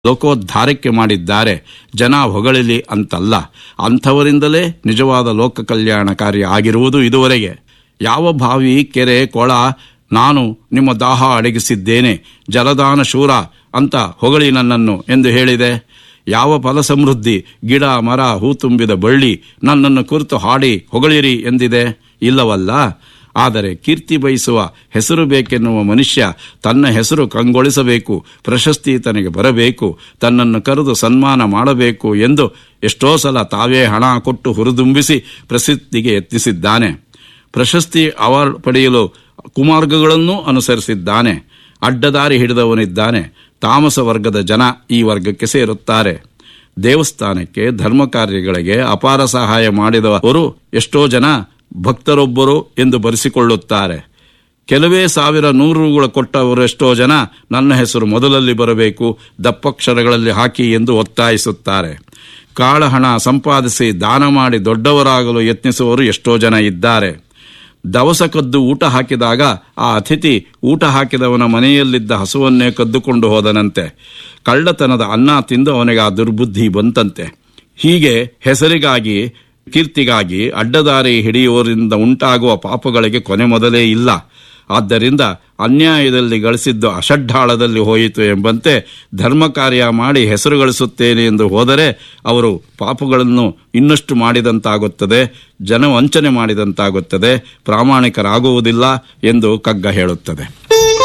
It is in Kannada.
ಲೋಕೋದ್ಧಾರಕ್ಕೆ ಮಾಡಿದ್ದಾರೆ ಜನ ಹೊಗಳಲಿ ಅಂತಲ್ಲ ಅಂಥವರಿಂದಲೇ ನಿಜವಾದ ಲೋಕ ಕಲ್ಯಾಣ ಕಾರ್ಯ ಆಗಿರುವುದು ಇದುವರೆಗೆ ಯಾವ ಬಾವಿ ಕೆರೆ ಕೊಳ ನಾನು ನಿಮ್ಮ ದಾಹ ಅಡಗಿಸಿದ್ದೇನೆ ಜಲದಾನ ಶೂರ ಅಂತ ಹೊಗಳಿ ನನ್ನನ್ನು ಎಂದು ಹೇಳಿದೆ ಯಾವ ಫಲ ಸಮೃದ್ಧಿ ಗಿಡ ಮರ ಹೂ ತುಂಬಿದ ಬಳ್ಳಿ ನನ್ನನ್ನು ಕುರಿತು ಹಾಡಿ ಹೊಗಳಿರಿ ಎಂದಿದೆ ಇಲ್ಲವಲ್ಲ ಆದರೆ ಕೀರ್ತಿ ಬಯಸುವ ಹೆಸರು ಬೇಕೆನ್ನುವ ಮನುಷ್ಯ ತನ್ನ ಹೆಸರು ಕಂಗೊಳಿಸಬೇಕು ಪ್ರಶಸ್ತಿ ತನಗೆ ಬರಬೇಕು ತನ್ನನ್ನು ಕರೆದು ಸನ್ಮಾನ ಮಾಡಬೇಕು ಎಂದು ಎಷ್ಟೋ ಸಲ ತಾವೇ ಹಣ ಕೊಟ್ಟು ಹುರಿದುಂಬಿಸಿ ಪ್ರಸಿದ್ಧಿಗೆ ಯತ್ನಿಸಿದ್ದಾನೆ ಪ್ರಶಸ್ತಿ ಅವಾರ್ಡ್ ಪಡೆಯಲು ಕುಮಾರ್ಗಗಳನ್ನೂ ಅನುಸರಿಸಿದ್ದಾನೆ ಅಡ್ಡದಾರಿ ಹಿಡಿದವನಿದ್ದಾನೆ ತಾಮಸ ವರ್ಗದ ಜನ ಈ ವರ್ಗಕ್ಕೆ ಸೇರುತ್ತಾರೆ ದೇವಸ್ಥಾನಕ್ಕೆ ಧರ್ಮ ಕಾರ್ಯಗಳಿಗೆ ಅಪಾರ ಸಹಾಯ ಮಾಡಿದವರು ಎಷ್ಟೋ ಜನ ಭಕ್ತರೊಬ್ಬರು ಎಂದು ಬರೆಸಿಕೊಳ್ಳುತ್ತಾರೆ ಕೆಲವೇ ಸಾವಿರ ನೂರುಗಳು ಕೊಟ್ಟವರೆಷ್ಟೋ ಜನ ನನ್ನ ಹೆಸರು ಮೊದಲಲ್ಲಿ ಬರಬೇಕು ದಪ್ಪಕ್ಷರಗಳಲ್ಲಿ ಹಾಕಿ ಎಂದು ಒತ್ತಾಯಿಸುತ್ತಾರೆ ಕಾಳಹಣ ಸಂಪಾದಿಸಿ ದಾನ ಮಾಡಿ ದೊಡ್ಡವರಾಗಲು ಯತ್ನಿಸುವವರು ಎಷ್ಟೋ ಜನ ಇದ್ದಾರೆ ದವಸ ಕದ್ದು ಊಟ ಹಾಕಿದಾಗ ಆ ಅತಿಥಿ ಊಟ ಹಾಕಿದವನ ಮನೆಯಲ್ಲಿದ್ದ ಹಸುವನ್ನೇ ಕದ್ದುಕೊಂಡು ಹೋದನಂತೆ ಕಳ್ಳತನದ ಅನ್ನ ತಿಂದು ಅವನಿಗೆ ಆ ದುರ್ಬುದ್ಧಿ ಬಂತಂತೆ ಹೀಗೆ ಹೆಸರಿಗಾಗಿ ಕೀರ್ತಿಗಾಗಿ ಅಡ್ಡದಾರಿ ಹಿಡಿಯುವರಿಂದ ಉಂಟಾಗುವ ಪಾಪಗಳಿಗೆ ಕೊನೆ ಮೊದಲೇ ಇಲ್ಲ ಆದ್ದರಿಂದ ಅನ್ಯಾಯದಲ್ಲಿ ಗಳಿಸಿದ್ದು ಅಷಡ್ಢಾಳದಲ್ಲಿ ಹೋಯಿತು ಎಂಬಂತೆ ಧರ್ಮ ಕಾರ್ಯ ಮಾಡಿ ಹೆಸರು ಗಳಿಸುತ್ತೇನೆ ಎಂದು ಹೋದರೆ ಅವರು ಪಾಪಗಳನ್ನು ಇನ್ನಷ್ಟು ಮಾಡಿದಂತಾಗುತ್ತದೆ ಜನವಂಚನೆ ಮಾಡಿದಂತಾಗುತ್ತದೆ ಪ್ರಾಮಾಣಿಕರಾಗುವುದಿಲ್ಲ ಎಂದು ಕಗ್ಗ ಹೇಳುತ್ತದೆ